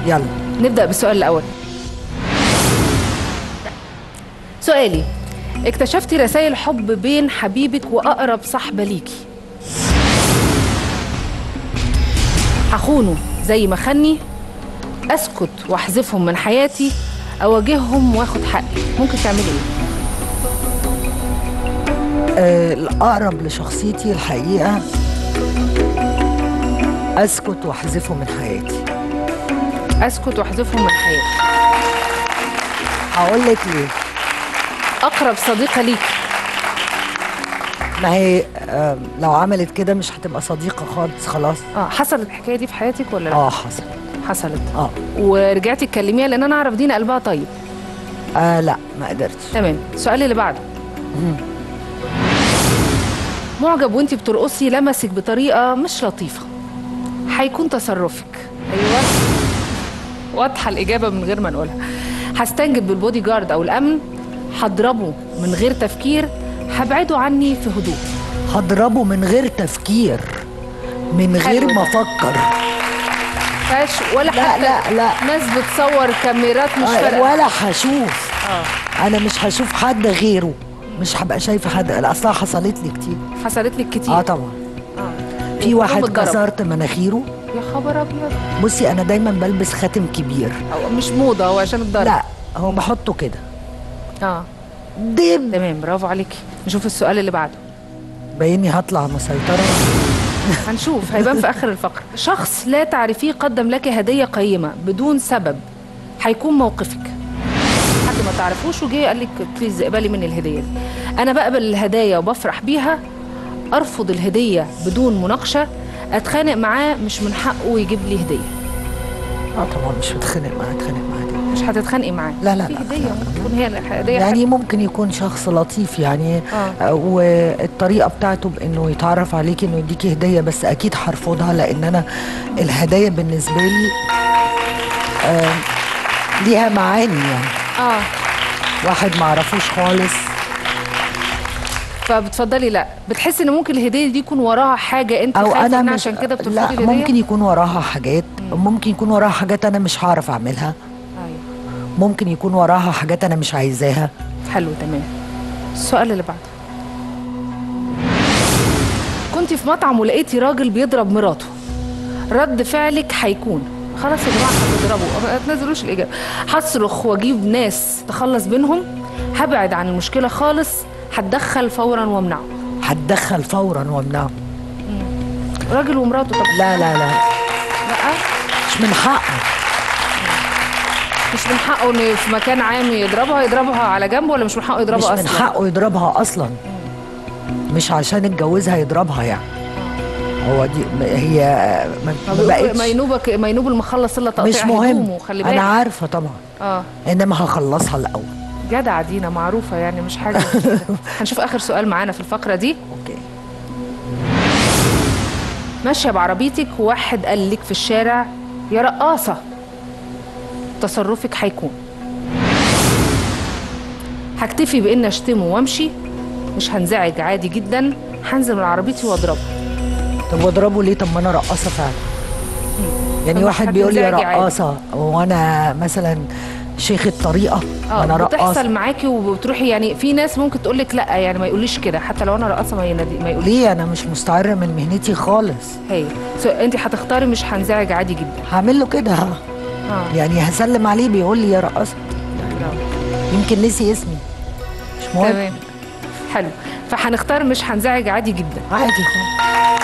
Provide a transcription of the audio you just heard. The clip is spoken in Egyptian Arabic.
يلا نبدأ بالسؤال الأول سؤالي اكتشفتي رسائل حب بين حبيبك وأقرب صاحبة ليكي هخونه زي ما خني أسكت وأحذفهم من حياتي أواجههم وآخد حقي ممكن تعملي إيه؟ آه الأقرب لشخصيتي الحقيقة أسكت وأحذفه من حياتي أسكت وأحذفهم من حياتي هقول لك ليه أقرب صديقة ليكي ما هي آه لو عملت كده مش هتبقى صديقة خالص خلاص اه حصلت الحكاية دي في حياتك ولا لا؟ اه حصل حصلت اه ورجعتي تكلميها لأن أنا أعرف دينا قلبها طيب آه لا ما قدرتش تمام السؤال اللي بعده معجب وانتي بترقصي لمسك بطريقه مش لطيفه هيكون تصرفك ايوه واضحه الاجابه من غير ما نقولها هستنجد بالبودي جارد او الامن هضربه من غير تفكير هبعده عني في هدوء هضربه من غير تفكير من غير حلو ما ده. افكر فاش ولا لا، حتى لا، لا. ناس بتصور كاميرات مش آه، فارقه ولا هشوف اه انا مش هشوف حد غيره مش هبقى شايفه حد لا، اصلها حصلت لي كتير حصلت لك كتير اه طبعا آه. في واحد اتضرب. كسرت مناخيره يا خبر ابيض بصي انا دايما بلبس خاتم كبير أو مش موضه هو عشان الضرب لا هو بحطه كده اه دب تمام برافو عليكي نشوف السؤال اللي بعده بايني هطلع مسيطره هنشوف هيبان في اخر الفقره شخص لا تعرفيه قدم لك هديه قيمه بدون سبب هيكون موقفك حد ما تعرفوش وجه قال لك بليز اقبلي مني الهديه دي انا بقبل الهدايا وبفرح بيها ارفض الهديه بدون مناقشه اتخانق معاه مش من حقه يجيب لي هديه اه طبعا مش بتخانق معاه اتخانق معاه ليه؟ مش هتتخانقي معاه لا، لا، في لا، هديه لا. ممكن تكون هي الهديه يعني ممكن يكون شخص لطيف يعني آه. آه. والطريقه بتاعته بانه يتعرف عليكي انه يديكي هديه بس اكيد هرفضها لان انا الهدايا بالنسبه لي آه ليها معاني يعني اه واحد ما اعرفوش خالص فبتفضلي لا بتحسي ان ممكن الهديه دي يكون وراها حاجه انت او خايفة انا منها مش عشان كده بترفضي لا الهديه ممكن يكون وراها حاجات ممكن يكون وراها حاجات انا مش هعرف اعملها أيوة. ممكن يكون وراها حاجات انا مش عايزاها حلو تمام السؤال اللي بعده كنت في مطعم ولقيتي راجل بيضرب مراته رد فعلك هيكون خلاص يا جماعه هتضربوا ما تنزلوش الاجابه هصرخ واجيب ناس تخلص بينهم هبعد عن المشكله خالص هتدخل فورا وامنعه هتدخل فورا وامنعه راجل ومراته طب لا لا لا لا مش من حقه مش من حقه انه في مكان عام يضربها يضربها على جنب ولا مش من حقه مش يضربها من اصلا حقه يضربها اصلا مش عشان اتجوزها يضربها يعني هو دي هي ما ما ما بيقولوا بقتش مينوبك مينوب المخلص الا تقطيع مش مهم هدومه خلي انا بالك عارفه طبعا اه انما هخلصها الاول جدع دينا معروفة يعني مش حاجة جديدة. هنشوف آخر سؤال معانا في الفقرة دي اوكي ماشية بعربيتك وواحد قال لك في الشارع يا رقاصة تصرفك هيكون هكتفي بإن أشتمه وأمشي مش هنزعج عادي جدا هنزل من عربيتي وأضربه طب واضربه ليه طب ما انا رقاصه فعلا يعني طب واحد بيقول لي يا هتنزعجي عادي. رقاصه وانا مثلا شيخ الطريقه اه انا بتحصل رقاصه معاكي وبتروحي يعني في ناس ممكن تقول لك لا يعني ما يقوليش كده حتى لو انا رقاصه ما ينادي ما يقوليش ليه انا مش مستعره من مهنتي خالص هي سو انت هتختاري مش هنزعج عادي جدا هعمل له كده ها. اه يعني هسلم عليه بيقول لي يا رقاصه يمكن نسي اسمي مش مهم تمام حلو فهنختار مش هنزعج عادي جدا عادي خالص